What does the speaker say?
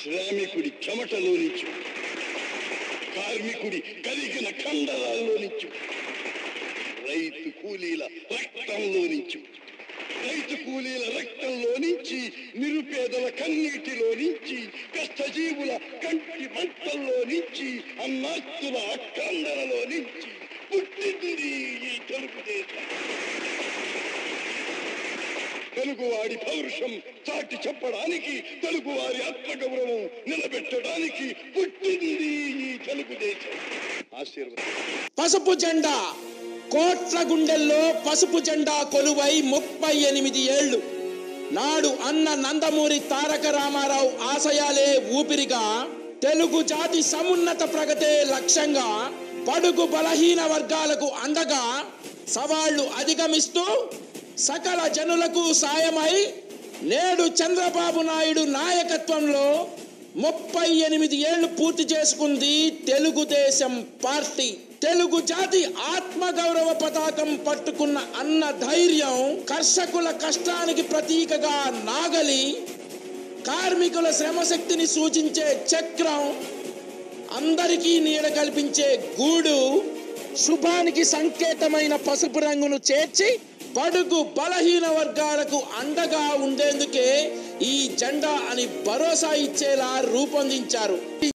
శ్రామికుడి చెమటలో నుంచి కార్మికుడి కరిగిన కండరాల్లో నుంచి రైతు కూలీల రక్తంలో నుంచి రైతు కూలీల రక్తంలో నుంచి నిరుపేదల కన్నీటిలో నుంచి కష్టజీవుల కంటి మంటల్లో నుంచి అన్నాస్తుల అక్కందరలో నుంచి పుట్టింది ఈ తెలుగుదేశం తెలుగువాడి పౌరుషం చాటి చెప్పడానికి తెలుగువారి ఆత్మగౌరవం నిలబెట్టడానికి పుట్టింది ఈ తెలుగుదేశం ఆశీర్వాదం పసుపు జెండా కోట్ల గుండెల్లో పసుపు జెండా కొలువై ముప్పై ఎనిమిది ఏళ్లు నాడు అన్న నందమూరి తారక రామారావు ఆశయాలే ఊపిరిగా తెలుగు జాతి సమున్నత ప్రగతే లక్ష్యంగా బడుగు బలహీన వర్గాలకు అండగా సవాళ్లు అధిగమిస్తూ సకల జనులకు సాయమై నేడు చంద్రబాబు నాయుడు నాయకత్వంలో ముప్పై ఎనిమిది ఏళ్లు పూర్తి చేసుకుంది తెలుగుదేశం పార్టీ తెలుగు జాతి ఆత్మగౌరవ పతాకం పట్టుకున్న అన్న ధైర్యం కర్షకుల కష్టానికి ప్రతీకగా నాగలి కార్మికుల శ్రమశక్తిని సూచించే చక్రం అందరికీ నీడ కల్పించే గూడు శుభానికి సంకేతమైన పసుపు రంగును చేర్చి బడుగు బలహీన వర్గాలకు అండగా ఉండేందుకే ఈ జెండా అని భరోసా ఇచ్చేలా రూపొందించారు